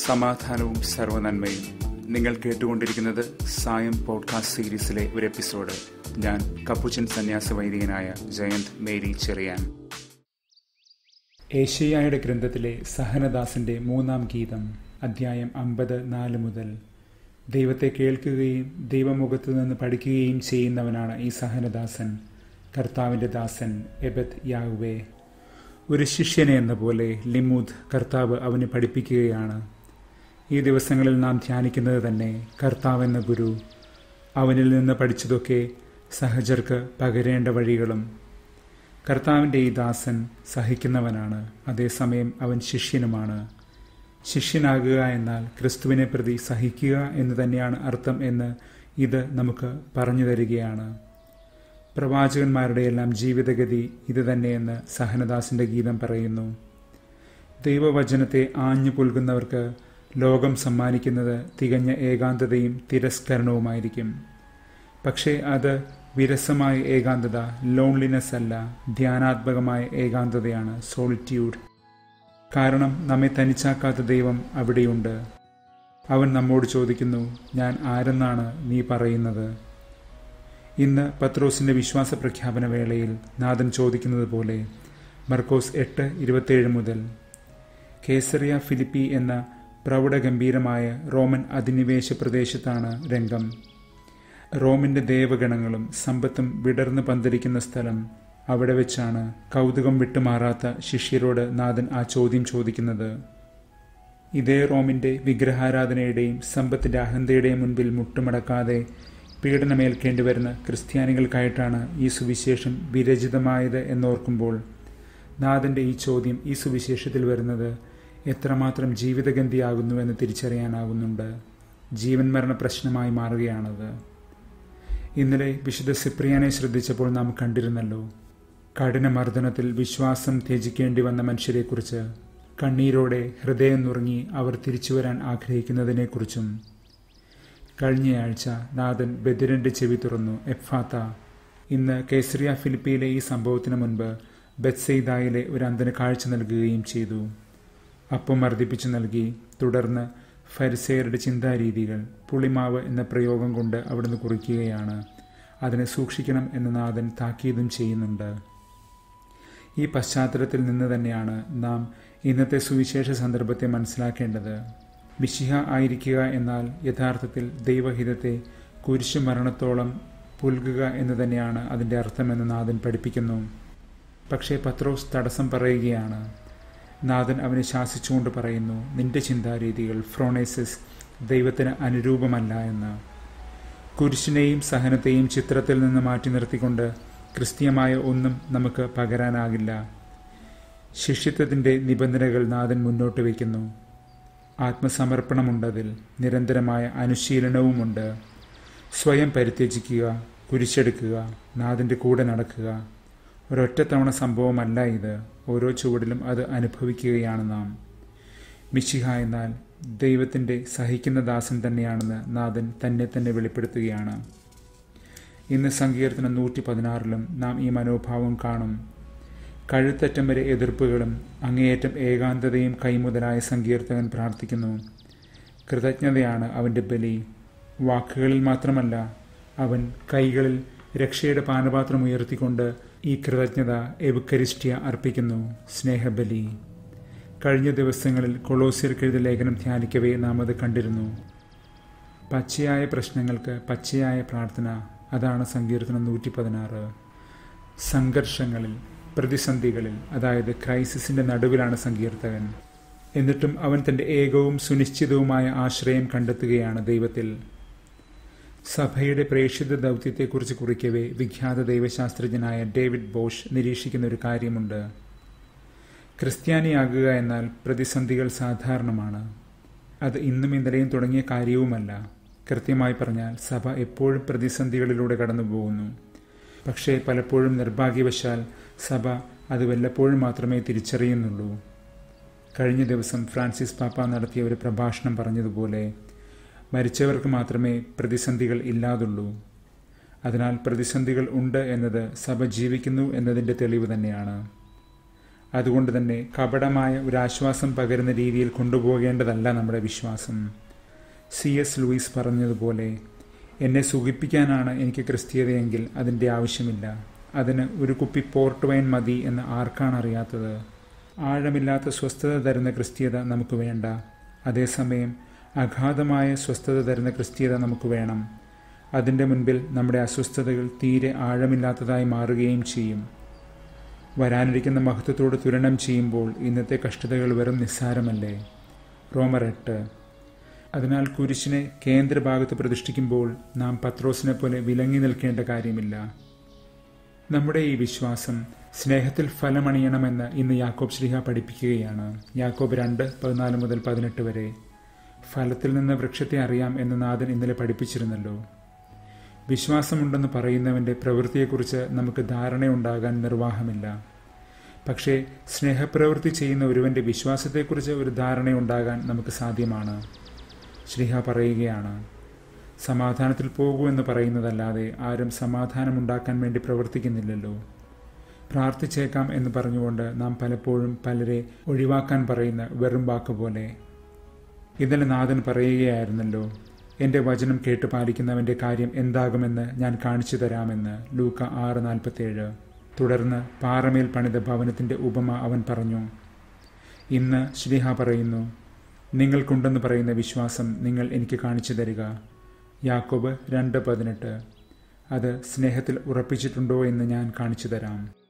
സമാധാനവും സർവനന്മയും നിങ്ങൾ കേട്ടുകൊണ്ടിരിക്കുന്നത് സായം പോഡ്കാസ്റ്റ് സീരീസിലെ ഒരു എപ്പിസോഡ് ഞാൻ കപ്പുച്ചൻ സന്യാസ വൈദികനായ ജയന്ത് മേരി ചെറിയാൻ ഏഷ്യായുടെ ഗ്രന്ഥത്തിലെ സഹനദാസിന്റെ മൂന്നാം ഗീതം അധ്യായം അമ്പത് നാല് മുതൽ ദൈവത്തെ കേൾക്കുകയും ദൈവമുഖത്തു നിന്ന് പഠിക്കുകയും ചെയ്യുന്നവനാണ് ഈ സഹനദാസൻ കർത്താവിൻ്റെ ദാസൻ എബത് യാഹുവേ ഒരു ശിഷ്യനെ എന്ന പോലെ ലിമൂദ് കർത്താവ് അവനെ പഠിപ്പിക്കുകയാണ് ഈ ദിവസങ്ങളിൽ നാം ധ്യാനിക്കുന്നത് തന്നെ കർത്താവ് എന്ന ഗുരു അവനിൽ നിന്ന് പഠിച്ചതൊക്കെ സഹജർക്ക് പകരേണ്ട വഴികളും കർത്താവിൻ്റെ ഈ ദാസൻ സഹിക്കുന്നവനാണ് അതേസമയം അവൻ ശിഷ്യനുമാണ് ശിഷ്യനാകുക എന്നാൽ ക്രിസ്തുവിനെ പ്രതി സഹിക്കുക എന്ന് തന്നെയാണ് അർത്ഥം എന്ന് ഇത് നമുക്ക് പറഞ്ഞു തരികയാണ് പ്രവാചകന്മാരുടെ എല്ലാം ജീവിതഗതി ഇത് തന്നെയെന്ന് സഹനദാസിന്റെ ഗീതം പറയുന്നു ദൈവവചനത്തെ ആഞ്ഞു പുൽകുന്നവർക്ക് ലോകം സമ്മാനിക്കുന്നത് തികഞ്ഞ ഏകാന്തതയും തിരസ്കരണവുമായിരിക്കും പക്ഷേ അത് വിരസമായ ഏകാന്തത ലോൺലിനെസ് അല്ല ധ്യാനാത്മകമായ ഏകാന്തതയാണ് സോളിറ്റ്യൂഡ് കാരണം നമ്മെ തനിച്ചാക്കാത്ത ദൈവം അവിടെയുണ്ട് അവൻ നമ്മോട് ചോദിക്കുന്നു ഞാൻ ആരെന്നാണ് നീ പറയുന്നത് ഇന്ന് പത്രോസിന്റെ വിശ്വാസ പ്രഖ്യാപന വേളയിൽ നാഥൻ ചോദിക്കുന്നത് പോലെ മർക്കോസ് എട്ട് ഇരുപത്തേഴ് മുതൽ കേസറിയ ഫിലിപ്പി എന്ന പ്രൗഢഗംഭീരമായ റോമൻ അധിനിവേശ പ്രദേശത്താണ് രംഗം റോമിന്റെ ദേവഗണങ്ങളും സമ്പത്തും വിടർന്ന് പന്തലിക്കുന്ന സ്ഥലം അവിടെ വെച്ചാണ് കൗതുകം വിട്ടുമാറാത്ത ശിഷ്യരോട് നാഥൻ ആ ചോദ്യം ചോദിക്കുന്നത് ഇതേ റോമിന്റെ വിഗ്രഹാരാധനയുടെയും സമ്പത്തിന്റെ അഹന്തയുടെയും മുൻപിൽ മുട്ടുമടക്കാതെ പീഡനമേൽക്കേണ്ടി വരുന്ന ക്രിസ്ത്യാനികൾക്കായിട്ടാണ് ഈ സുവിശേഷം വിരചിതമായത് എന്നോർക്കുമ്പോൾ നാഥന്റെ ഈ ചോദ്യം ഈ സുവിശേഷത്തിൽ വരുന്നത് എത്രമാത്രം ജീവിതഗന്ധിയാകുന്നുവെന്ന് തിരിച്ചറിയാനാകുന്നുണ്ട് ജീവൻ മരണ പ്രശ്നമായി മാറുകയാണത് ഇന്നലെ വിശുദ്ധ സിപ്രിയാനെ ശ്രദ്ധിച്ചപ്പോൾ നാം കണ്ടിരുന്നല്ലോ കഠിനമർദ്ദനത്തിൽ വിശ്വാസം ത്യജിക്കേണ്ടി വന്ന മനുഷ്യരെക്കുറിച്ച് കണ്ണീരോടെ ഹൃദയം നുറങ്ങി അവർ തിരിച്ചുവരാൻ ആഗ്രഹിക്കുന്നതിനെക്കുറിച്ചും കഴിഞ്ഞയാഴ്ച നാഥൻ ബദിരന്റെ ചെവി തുറന്നു എഫാത്ത ഇന്ന് കേസറിയ ഫിലിപ്പിയിലെ ഈ സംഭവത്തിന് മുൻപ് ബെത്സെയ്ദായിലെ ഒരു അന്തന് കാഴ്ച നൽകുകയും ചെയ്തു അപ്പം മർദ്ദിപ്പിച്ചു നൽകി തുടർന്ന് ഫരിസേയരുടെ ചിന്താരീതികൾ പുളിമാവ് എന്ന പ്രയോഗം കൊണ്ട് അവിടുന്ന് കുറിക്കുകയാണ് അതിനെ സൂക്ഷിക്കണം എന്ന് നാഥൻ താക്കീതും ചെയ്യുന്നുണ്ട് ഈ പശ്ചാത്തലത്തിൽ നിന്ന് തന്നെയാണ് നാം ഇന്നത്തെ സുവിശേഷ സന്ദർഭത്തെ മനസ്സിലാക്കേണ്ടത് മിശിഹ ആയിരിക്കുക എന്നാൽ യഥാർത്ഥത്തിൽ ദൈവഹിതത്തെ കുരിശു മരണത്തോളം പുൽകുക എന്ന് തന്നെയാണ് അതിൻ്റെ അർത്ഥമെന്ന് നാഥൻ പഠിപ്പിക്കുന്നു പക്ഷേ പത്രോസ് തടസ്സം പറയുകയാണ് നാഥൻ അവനെ ശാസിച്ചുകൊണ്ട് പറയുന്നു നിന്റെ ചിന്താരീതികൾ ഫ്രോണേസിസ് ദൈവത്തിന് അനുരൂപമല്ല എന്ന് കുരിശിനെയും സഹനത്തെയും ചിത്രത്തിൽ നിന്ന് മാറ്റി നിർത്തിക്കൊണ്ട് ക്രിസ്തീയമായ ഒന്നും നമുക്ക് പകരാനാകില്ല ശിഷ്യത്വത്തിൻ്റെ നിബന്ധനകൾ നാഥൻ മുന്നോട്ട് വയ്ക്കുന്നു ആത്മസമർപ്പണമുണ്ടതിൽ നിരന്തരമായ അനുശീലനവുമുണ്ട് സ്വയം പരിത്യജിക്കുക കുരിശെടുക്കുക നാഥൻ്റെ കൂടെ നടക്കുക ഒരൊറ്റത്തവണ സംഭവമല്ല ഇത് ഓരോ ചുവടിലും അത് അനുഭവിക്കുകയാണ് നാം മിശിഹ എന്നാൽ ദൈവത്തിൻ്റെ സഹിക്കുന്ന ദാസൻ തന്നെയാണെന്ന് നാഥൻ തന്നെ തന്നെ വെളിപ്പെടുത്തുകയാണ് ഇന്ന് സങ്കീർത്തനം നൂറ്റി പതിനാറിലും നാം ഈ മനോഭാവം കാണും കഴുത്തറ്റം വരെ എതിർപ്പുകളും അങ്ങേയറ്റം ഏകാന്തതയും കൈമുതലായ സങ്കീർത്തകൻ പ്രാർത്ഥിക്കുന്നു കൃതജ്ഞതയാണ് അവൻ്റെ ബലി വാക്കുകളിൽ മാത്രമല്ല അവൻ കൈകളിൽ രക്ഷയുടെ പാനപാത്രം ഉയർത്തിക്കൊണ്ട് ഈ കൃതജ്ഞത എവുക്കരിഷ്ട്യ അർപ്പിക്കുന്നു സ്നേഹബലി കഴിഞ്ഞ ദിവസങ്ങളിൽ കൊളോസിയർക്കെഴുത ലേഖനം ധ്യാനിക്കവേ നാം അത് കണ്ടിരുന്നു പച്ചയായ പ്രശ്നങ്ങൾക്ക് പച്ചയായ പ്രാർത്ഥന അതാണ് സങ്കീർത്തനം നൂറ്റി പതിനാറ് സംഘർഷങ്ങളിൽ പ്രതിസന്ധികളിൽ അതായത് ക്രൈസിസിന്റെ നടുവിലാണ് സങ്കീർത്തകൻ എന്നിട്ടും അവൻ തന്റെ ഏകവും സുനിശ്ചിതവുമായ ആശ്രയം കണ്ടെത്തുകയാണ് ദൈവത്തിൽ സഭയുടെ പ്രേക്ഷിത ദൗത്യത്തെക്കുറിച്ച് കുറിക്കവേ വിഖ്യാത ദൈവശാസ്ത്രജ്ഞനായ ഡേവിഡ് ബോഷ് നിരീക്ഷിക്കുന്ന ഒരു കാര്യമുണ്ട് ക്രിസ്ത്യാനിയാകുക എന്നാൽ പ്രതിസന്ധികൾ സാധാരണമാണ് അത് ഇന്നും ഇന്നലെയും തുടങ്ങിയ കാര്യവുമല്ല കൃത്യമായി പറഞ്ഞാൽ സഭ എപ്പോഴും പ്രതിസന്ധികളിലൂടെ കടന്നു പോകുന്നു പക്ഷേ പലപ്പോഴും നിർഭാഗ്യവശാൽ സഭ അത് വല്ലപ്പോഴും മാത്രമേ തിരിച്ചറിയുന്നുള്ളൂ കഴിഞ്ഞ ദിവസം ഫ്രാൻസിസ് പാപ്പ നടത്തിയ ഒരു പ്രഭാഷണം പറഞ്ഞതുപോലെ മരിച്ചവർക്ക് മാത്രമേ പ്രതിസന്ധികൾ ഇല്ലാതുള്ളൂ അതിനാൽ പ്രതിസന്ധികൾ ഉണ്ട് എന്നത് സഭ ജീവിക്കുന്നു എന്നതിൻ്റെ തെളിവ് തന്നെയാണ് അതുകൊണ്ട് തന്നെ കപടമായ ഒരു ആശ്വാസം പകരുന്ന രീതിയിൽ കൊണ്ടുപോകേണ്ടതല്ല നമ്മുടെ വിശ്വാസം സി എസ് ലൂയിസ് പറഞ്ഞതുപോലെ എന്നെ സുഖിപ്പിക്കാനാണ് എനിക്ക് ക്രിസ്തീയതയെങ്കിൽ അതിൻ്റെ ആവശ്യമില്ല അതിന് ഒരു കുപ്പി പോർട്ട് വൈൻ മതി എന്ന് ആർക്കാണ് അറിയാത്തത് ആഴമില്ലാത്ത സ്വസ്ഥത തരുന്ന ക്രിസ്തീയത നമുക്ക് വേണ്ട അതേസമയം അഗാധമായ സ്വസ്ഥത തരുന്ന ക്രിസ്തീയത നമുക്ക് വേണം അതിൻ്റെ മുൻപിൽ നമ്മുടെ അസ്വസ്ഥതകൾ തീരെ ആഴമില്ലാത്തതായി മാറുകയും ചെയ്യും വരാനിരിക്കുന്ന മഹത്വത്തോട് തുലനം ചെയ്യുമ്പോൾ ഇന്നത്തെ കഷ്ടതകൾ വെറും നിസ്സാരമല്ലേ റോമർ എട്ട് അതിനാൽ കുരിശിനെ കേന്ദ്രഭാഗത്ത് പ്രതിഷ്ഠിക്കുമ്പോൾ നാം പത്രോസിനെ പോലെ വിലങ്ങി നിൽക്കേണ്ട കാര്യമില്ല നമ്മുടെ ഈ വിശ്വാസം സ്നേഹത്തിൽ ഫലമണിയണമെന്ന് ഇന്ന് യാക്കോബ് ശ്രീഹ പഠിപ്പിക്കുകയാണ് യാക്കോബ് രണ്ട് പതിനാല് മുതൽ പതിനെട്ട് വരെ ഫലത്തിൽ നിന്ന് വൃക്ഷത്തെ അറിയാം എന്ന് നാഥൻ ഇന്നലെ പഠിപ്പിച്ചിരുന്നല്ലോ വിശ്വാസമുണ്ടെന്ന് പറയുന്നവൻ്റെ പ്രവൃത്തിയെക്കുറിച്ച് നമുക്ക് ധാരണയുണ്ടാകാൻ നിർവാഹമില്ല പക്ഷേ സ്നേഹപ്രവൃത്തി ചെയ്യുന്ന ഒരുവൻ്റെ വിശ്വാസത്തെക്കുറിച്ച് ഒരു ധാരണയുണ്ടാകാൻ നമുക്ക് സാധ്യമാണ് ശ്രീഹ പറയുകയാണ് സമാധാനത്തിൽ പോകൂ എന്ന് പറയുന്നതല്ലാതെ ആരും സമാധാനമുണ്ടാക്കാൻ വേണ്ടി പ്രവർത്തിക്കുന്നില്ലല്ലോ പ്രാർത്ഥിച്ചേക്കാം എന്ന് പറഞ്ഞുകൊണ്ട് നാം പലപ്പോഴും പലരെ ഒഴിവാക്കാൻ പറയുന്ന വെറും വാക്ക് പോലെ ഇന്നലെ നാഥൻ പറയുകയായിരുന്നല്ലോ എൻ്റെ വചനം കേട്ട് പാലിക്കുന്നവൻ്റെ കാര്യം എന്താകുമെന്ന് ഞാൻ കാണിച്ചു തരാമെന്ന് ലൂക്ക ആറ് നാൽപ്പത്തേഴ് തുടർന്ന് പാറമേൽ പണിത ഭവനത്തിൻ്റെ ഉപമ അവൻ പറഞ്ഞു ഇന്ന് ശ്രീഹ പറയുന്നു നിങ്ങൾക്കുണ്ടെന്ന് പറയുന്ന വിശ്വാസം നിങ്ങൾ എനിക്ക് കാണിച്ചു തരിക യാക്കോബ് രണ്ട് പതിനെട്ട് അത് സ്നേഹത്തിൽ ഉറപ്പിച്ചിട്ടുണ്ടോ എന്ന് ഞാൻ കാണിച്ചു തരാം